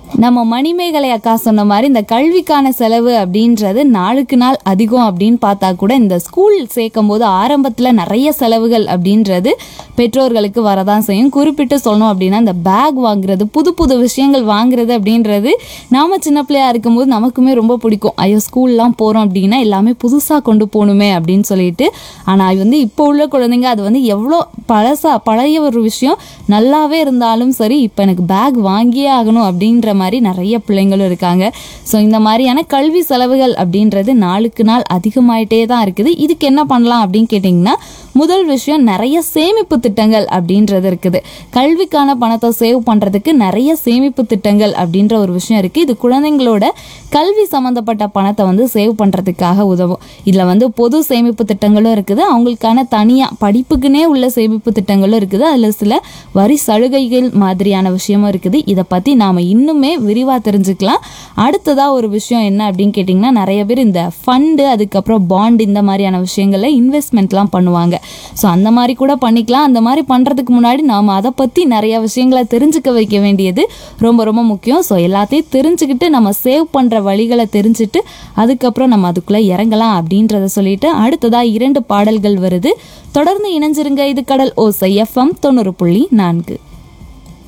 நம்ம மணிமேகலை அக்கா சொன்ன மாதிரி இந்த கல்விக்கான செலவு அப்படின்றது நாளுக்கு நாள் அதிகம் அப்படின்னு பார்த்தா கூட இந்த ஸ்கூல் சேர்க்கும் போது ஆரம்பத்தில் நிறைய செலவுகள் அப்படின்றது பெற்றோர்களுக்கு வரதான் செய்யும் குறிப்பிட்டு சொல்லணும் அப்படின்னா இந்த பேக் வாங்குறது புது புது விஷயங்கள் வாங்குறது அப்படின்றது நாம சின்ன பிள்ளையா இருக்கும்போது நமக்குமே ரொம்ப பிடிக்கும் ஐயோ ஸ்கூல்லாம் போகிறோம் அப்படின்னா எல்லாமே புதுசாக கொண்டு போகணுமே அப்படின்னு சொல்லிட்டு ஆனால் வந்து இப்போ உள்ள குழந்தைங்க அது வந்து எவ்வளோ பழசா பழைய ஒரு விஷயம் நல்லாவே இருந்தாலும் சரி இப்போ எனக்கு பேக் வாங்கியே ஆகணும் அப்படின்ற மாதிரி நிறைய பிள்ளைங்களும் இருக்காங்க ஸோ இந்த மாதிரியான கல்வி செலவுகள் அப்படின்றது நாளுக்கு நாள் அதிகமாயிட்டே தான் இருக்குது இதுக்கு என்ன பண்ணலாம் அப்படின்னு கேட்டிங்கன்னா முதல் விஷயம் நிறைய சேமிப்பு திட்டங்கள் அப்படின்றது இருக்குது கல்விக்கான பணத்தை சேவ் பண்ணுறதுக்கு நிறைய சேமிப்பு திட்டங்கள் அப்படின்ற ஒரு விஷயம் இருக்குது இது குழந்தைங்களோட கல்வி சம்மந்தப்பட்ட பணத்தை வந்து சேவ் பண்ணுறதுக்காக உதவும் இதில் வந்து பொது சேமிப்பு திட்டங்களும் இருக்குது அவங்களுக்கான தனியாக படிப்புக்குன்னே உள்ள சேமிப்பு திட்டங்களும் இருக்குது அதில் சில வரி சலுகைகள் மாதிரியான விஷயமும் இருக்குது இதை பற்றி நாம் இன்னுமே விரிவாக தெரிஞ்சுக்கலாம் அடுத்ததாக ஒரு விஷயம் என்ன அப்படின்னு கேட்டிங்கன்னா நிறைய பேர் இந்த ஃபண்டு அதுக்கப்புறம் பாண்ட் இந்த மாதிரியான விஷயங்களில் இன்வெஸ்ட்மெண்ட்லாம் பண்ணுவாங்க ஸோ அந்த மாதிரி கூட பண்ணிக்கலாம் அந்த மாதிரி பண்ணுறதுக்கு முன்னாடி நாம் அதை பற்றி நிறைய விஷயங்களை தெரிஞ்சுக்க வைக்க வேண்டியது ரொம்ப ரொம்ப முக்கியம் ஸோ எல்லாத்தையும் தெரிஞ்சுக்கிட்டு நம்ம சேவ் பண்ணுற வழிகளை தெரிஞ்சுட்டு அதுக்கப்புறம் நம்ம அதுக்குள்ளே இறங்கலாம் அப்படின்றத சொல்லிட்டு அடுத்ததாக இரண்டு பாடல்கள் வருது தொடர்ந்து இணைஞ்சிருங்க இது கடல் ஓசை எஃப்எம் தொண்ணூறு புள்ளி நான்கு